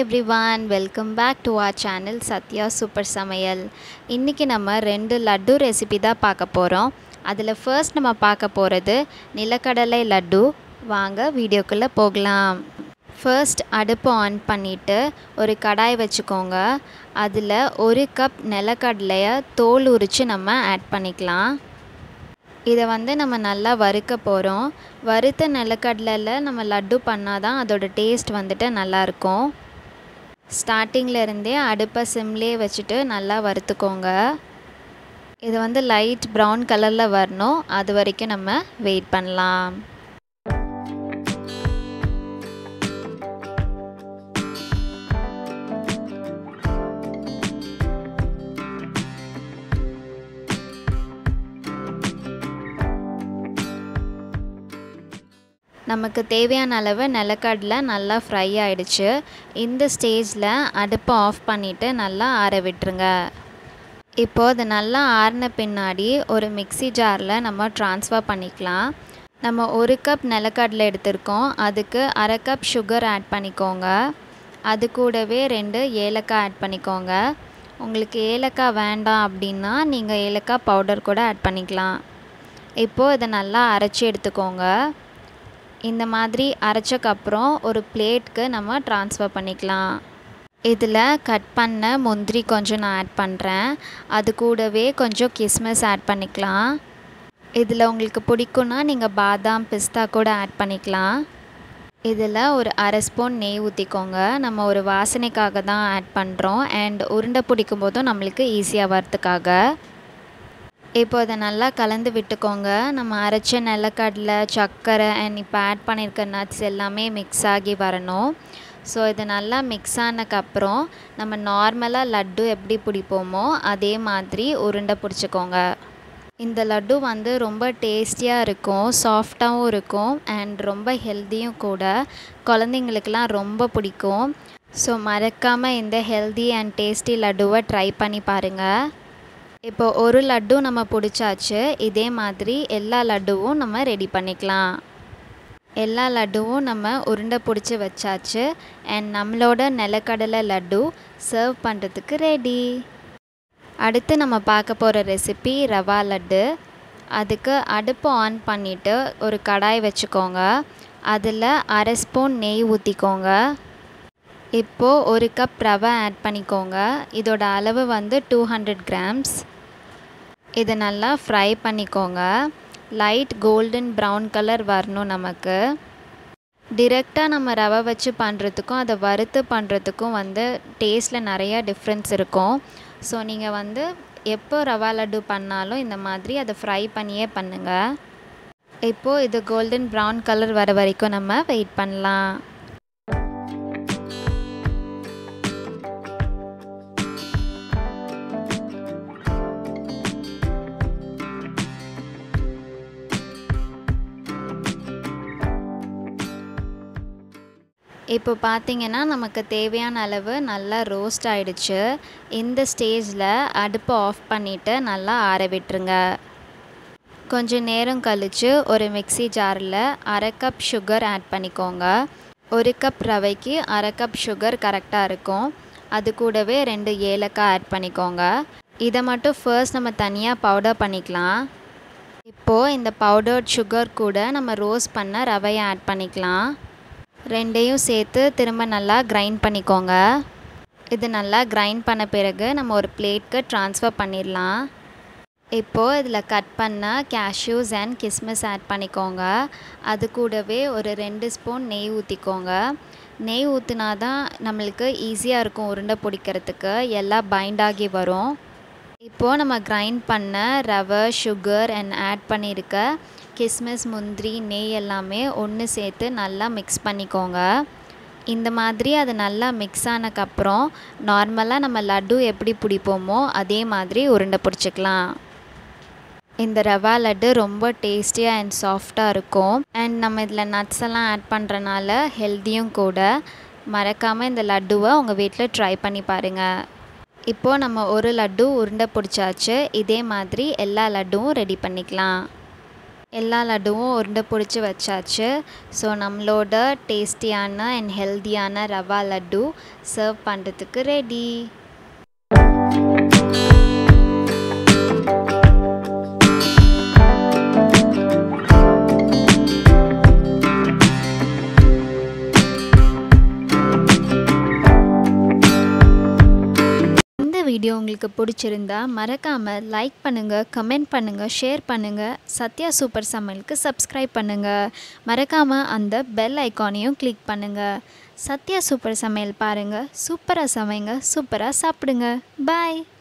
everyone welcome back to our channel Sathya super சமையல் இன்றைக்கி நம்ம ரெண்டு லட்டு ரெசிபி தான் பார்க்க போகிறோம் அதில் ஃபர்ஸ்ட் நம்ம பார்க்க போகிறது நிலக்கடலை லட்டு வாங்க வீடியோக்குள்ளே போகலாம் ஃபர்ஸ்ட் அடுப்பு ஆன் பண்ணிவிட்டு ஒரு கடாய் வச்சுக்கோங்க அதில் ஒரு கப் நிலக்கடலையை தோல் உரித்து நம்ம ஆட் பண்ணிக்கலாம் இதை வந்து நம்ம நல்லா வறுக்க போகிறோம் வறுத்த நிலக்கடலையில் நம்ம லட்டு பண்ணால் தான் அதோட டேஸ்ட் வந்துட்டு நல்லாயிருக்கும் ஸ்டார்டிங்கில் இருந்தே அடுப்பை சிம்லேயே வச்சுட்டு நல்லா வறுத்துக்கோங்க இது வந்து லைட் ப்ரௌன் கலரில் வரணும் அது வரைக்கும் நம்ம வெயிட் பண்ணலாம் நமக்கு தேவையான அளவு நிலக்கடலை நல்லா ஃப்ரை ஆயிடுச்சு இந்த ஸ்டேஜில் அடுப்பை ஆஃப் பண்ணிவிட்டு நல்லா ஆற விட்டுருங்க இப்போது அது நல்லா ஆறின பின்னாடி ஒரு மிக்சி ஜாரில் நம்ம ட்ரான்ஸ்ஃபர் பண்ணிக்கலாம் நம்ம ஒரு கப் நிலக்கடலை எடுத்திருக்கோம் அதுக்கு அரை கப் சுகர் ஆட் பண்ணிக்கோங்க அது கூடவே ரெண்டு ஏலக்காய் ஆட் பண்ணிக்கோங்க உங்களுக்கு ஏலக்காய் வேண்டாம் அப்படின்னா நீங்கள் ஏலக்காய் பவுடர் கூட ஆட் பண்ணிக்கலாம் இப்போது இதை நல்லா அரைச்சி எடுத்துக்கோங்க இந்த மாதிரி அரைச்சக்கப்புறம் ஒரு பிளேட்க்கு நம்ம ட்ரான்ஸ்ஃபர் பண்ணிக்கலாம் இதில் கட் பண்ண முந்திரி கொஞ்சம் நான் ஆட் பண்ணுறேன் அது கூடவே கொஞ்சம் கிஸ்மிஸ் ஆட் பண்ணிக்கலாம் இதில் உங்களுக்கு பிடிக்குன்னா நீங்கள் பாதாம் பிஸ்தா கூட ஆட் பண்ணிக்கலாம் இதில் ஒரு அரை ஸ்பூன் நெய் ஊற்றிக்கோங்க நம்ம ஒரு வாசனைக்காக தான் ஆட் பண்ணுறோம் அண்ட் உருண்டை பிடிக்கும் போதும் நம்மளுக்கு ஈஸியாக வரத்துக்காக இப்போ அதை நல்லா கலந்து விட்டுக்கோங்க நம்ம அரைச்ச நிலக்கடலை சர்க்கரை அண்ட் இப்போ ஆட் பண்ணியிருக்க நட்ஸ் எல்லாமே மிக்ஸ் ஆகி வரணும் ஸோ இது நல்லா மிக்ஸ் ஆனதுக்கப்புறம் நம்ம நார்மலாக லட்டு எப்படி பிடிப்போமோ அதே மாதிரி உருண்டை பிடிச்சிக்கோங்க இந்த லட்டு வந்து ரொம்ப டேஸ்டியாக இருக்கும் சாஃப்டாகவும் இருக்கும் அண்ட் ரொம்ப ஹெல்த்தியும் கூட குழந்தைங்களுக்கெலாம் ரொம்ப பிடிக்கும் ஸோ மறக்காமல் இந்த ஹெல்தி அண்ட் டேஸ்டி லட்டுவை ட்ரை பண்ணி பாருங்கள் இப்போ ஒரு லட்டு நம்ம பிடிச்சாச்சு இதே மாதிரி எல்லா லட்டுவும் நம்ம ரெடி பண்ணிக்கலாம் எல்லா லட்டுவும் நம்ம உருண்டை பிடிச்சி வச்சாச்சு அண்ட் நம்மளோட நிலக்கடலை லட்டு சர்வ் பண்ணுறதுக்கு ரெடி அடுத்து நம்ம பார்க்க போகிற ரெசிபி ரவா லட்டு அதுக்கு அடுப்பு ஆன் பண்ணிவிட்டு ஒரு கடாய் வச்சுக்கோங்க அதில் அரை ஸ்பூன் நெய் ஊற்றிக்கோங்க இப்போது ஒரு கப் ரவை ஆட் பண்ணிக்கோங்க இதோட அளவு வந்து டூ ஹண்ட்ரட் கிராம்ஸ் இதை நல்லா ஃப்ரை பண்ணிக்கோங்க லைட் கோல்டன் ப்ரௌன் கலர் வரணும் நமக்கு டிரெக்டாக நம்ம ரவை வச்சு பண்ணுறதுக்கும் அதை வறுத்து பண்ணுறதுக்கும் வந்து டேஸ்ட்டில் நிறையா டிஃப்ரென்ஸ் இருக்கும் ஸோ நீங்கள் வந்து எப்போ ரவா லட்டு பண்ணாலும் இந்த மாதிரி அதை ஃப்ரை பண்ணியே பண்ணுங்கள் இப்போது இது கோல்டன் ப்ரௌன் கலர் வர வரைக்கும் நம்ம வெயிட் பண்ணலாம் இப்போ பார்த்தீங்கன்னா நமக்கு தேவையான அளவு நல்லா ரோஸ்ட் ஆகிடுச்சு இந்த ஸ்டேஜில் அடுப்பை ஆஃப் பண்ணிவிட்டு நல்லா ஆற விட்டுருங்க கொஞ்சம் நேரம் கழித்து ஒரு மிக்சி ஜாரில் அரை கப் சுகர் ஆட் பண்ணிக்கோங்க ஒரு கப் ரவைக்கு அரை கப் சுகர் கரெக்டாக இருக்கும் அது கூடவே ரெண்டு ஏலக்காய் ஆட் பண்ணிக்கோங்க இதை மட்டும் ஃபர்ஸ்ட் நம்ம தனியாக பவுடர் பண்ணிக்கலாம் இப்போது இந்த பவுடர்ட் சுகர் கூட நம்ம ரோஸ்ட் பண்ண ரவையை ஆட் பண்ணிக்கலாம் ரெண்டையும் சேர்த்து திரும்ப நல்லா கிரைண்ட் பண்ணிக்கோங்க இது நல்லா கிரைண்ட் பண்ண பிறகு நம்ம ஒரு பிளேட்க்கு ட்ரான்ஸ்ஃபர் பண்ணிடலாம் இப்போது இதில் கட் பண்ண கேஷ்யூஸ் அண்ட் கிஸ்மிஸ் ஆட் பண்ணிக்கோங்க அது கூடவே ஒரு ரெண்டு ஸ்பூன் நெய் ஊற்றிக்கோங்க நெய் ஊற்றினா தான் நம்மளுக்கு ஈஸியாக இருக்கும் உருண்டை பிடிக்கிறதுக்கு எல்லாம் பைண்ட் ஆகி வரும் இப்போது நம்ம கிரைண்ட் பண்ண ரவை சுகர் அண்ட் ஆட் பண்ணியிருக்க கிஸ்மிஸ் முந்திரி நெய் எல்லாமே ஒன்று சேர்த்து நல்லா மிக்ஸ் பண்ணிக்கோங்க இந்த மாதிரி அது நல்லா மிக்ஸ் ஆனதுக்கப்புறம் நார்மலாக நம்ம லட்டு எப்படி பிடிப்போமோ அதே மாதிரி உருண்டை பிடிச்சிக்கலாம் இந்த ரவா லட்டு ரொம்ப டேஸ்டியாக அண்ட் சாஃப்டாக இருக்கும் அண்ட் நம்ம இதில் நட்ஸ் எல்லாம் ஆட் பண்ணுறனால ஹெல்த்தியும் கூட மறக்காமல் இந்த லட்டுவை உங்கள் வீட்டில் ட்ரை பண்ணி பாருங்கள் இப்போது நம்ம ஒரு லட்டு உருண்டை பிடிச்சாச்சு இதே மாதிரி எல்லா லட்டுவும் ரெடி பண்ணிக்கலாம் எல்லா லட்டுவும் உருண்டை பிடிச்சி வச்சாச்சு ஸோ நம்மளோட டேஸ்டியான அண்ட் ஹெல்த்தியான ரவா லட்டு சர்வ் பண்ணுறதுக்கு ரெடி இந்த வீடியோ உங்களுக்கு பிடிச்சிருந்தா மறக்காமல் லைக் பண்ணுங்கள் கமெண்ட் பண்ணுங்கள் ஷேர் பண்ணுங்கள் சத்யா சூப்பர் சமையலுக்கு சப்ஸ்கிரைப் பண்ணுங்கள் மறக்காமல் அந்த பெல் ஐக்கானையும் கிளிக் பண்ணுங்கள் சத்யா சூப்பர் சமையல் பாருங்கள் சூப்பராக சமைங்க சூப்பராக சாப்பிடுங்க பாய்